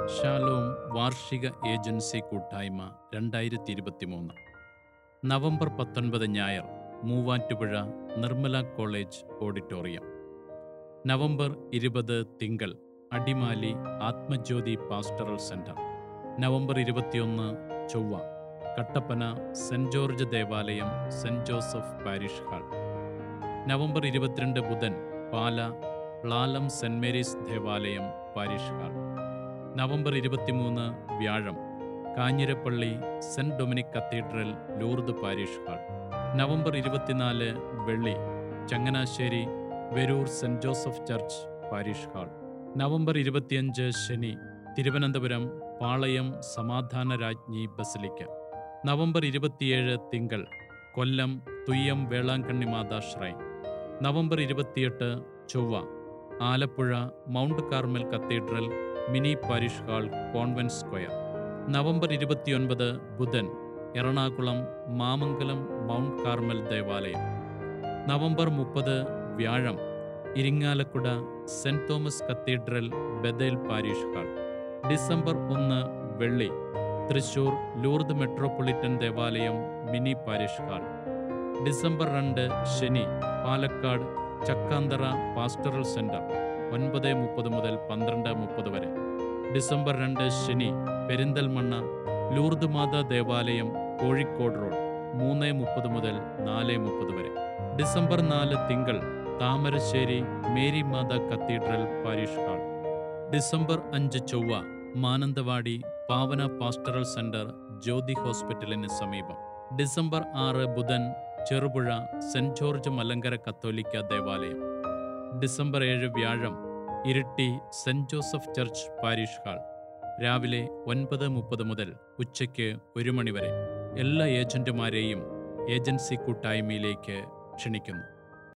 Shalom വാർഷിക agency കൂട്ടായ്മ രണ്ടായിരത്തി ഇരുപത്തിമൂന്ന് നവംബർ പത്തൊൻപത് ഞായർ Muvattupuzha Nirmala college auditorium November ഇരുപത് തിങ്കൾ Adimali Athmajyothi pastoral centre November ഇരുപത്തിയൊന്ന് ചൊവ്വ കട്ടപ്പന സെന്റ് ജോർജ് ദേവാലയം Saint Joseph parish hall November ഇരുപത്തിരണ്ട് ബുധൻ പാല പ്ലാലം സെന്റ് മേരീസ് ദേവാലയം പാരിഷ് ഹാൾ നവംബർ ഇരുപത്തിമൂന്ന് വ്യാഴം Kanjirappally Saint Dominic cathedral Lourdes parish hall November ഇരുപത്തിനാല് വെള്ളി Changanassery Veroor Saint Joseph church parish hall November ഇരുപത്തിയഞ്ച് ശനി തിരുവനന്തപുരം പാളയം സമാധാന രാജ്ഞി ബസലിക്ക നവംബർ ഇരുപത്തിയേഴ് തിങ്കൾ കൊല്ലം തുയ്യം വേളാങ്കണ്ണി മാതാ ഷ്രൈൻ നവംബർ ഇരുപത്തിയെട്ട് ചൊവ്വ Alappuzha Mount Carmel cathedral mini parish hall convent square November ഇരുപത്തിയൊൻപത് ബുധൻ എറണാകുളം മാമംഗലം മൗണ്ട് കാർമൽ ദേവാലയം നവംബർ മുപ്പത് വ്യാഴം Irinjalakuda Saint Thomas cathedral Bethel parish hall December ഒന്ന് വെള്ളി തൃശൂർ ലൂർദ് മെട്രോപൊളിറ്റൻ ദേവാലയം മിനി പാരിഷ് ഹാൾ ഡിസംബർ രണ്ട് ശനി പാലക്കാട് ചക്കാന്തറ പാസ്റ്ററൽ സെന്റർ ഒൻപത് മുപ്പത് മുതൽ പന്ത്രണ്ട് മുപ്പത് വരെ ഡിസംബർ രണ്ട് ശനി പെരിന്തൽമണ്ണ ലൂർദ് മാതാ ദേവാലയം കോഴിക്കോട് റോഡ് മൂന്ന് മുപ്പത് മുതൽ നാല് മുപ്പത് വരെ ഡിസംബർ നാല് തിങ്കൾ Thamarassery Mary Matha cathedral parish hall December അഞ്ച് ചൊവ്വ മാനന്തവാടി പാവന പാസ്റ്ററൽ സെന്റർ ജ്യോതി ഹോസ്പിറ്റലിന് സമീപം ഡിസംബർ ആറ് ബുധൻ ചെറുപുഴ സെന്റ് ജോർജ് മലങ്കര കത്തോലിക്ക ദേവാലയം ഡിസംബർ ഏഴ് വ്യാഴം Iritty saint Joseph church parish hall രാവിലെ ഒൻപത് മുപ്പത് മുതൽ ഉച്ചയ്ക്ക് ഒരു മണിവരെ എല്ലാ ഏജന്റുമാരെയും ഏജൻസി കൂട്ടായ്മയിലേക്ക് ക്ഷണിക്കുന്നു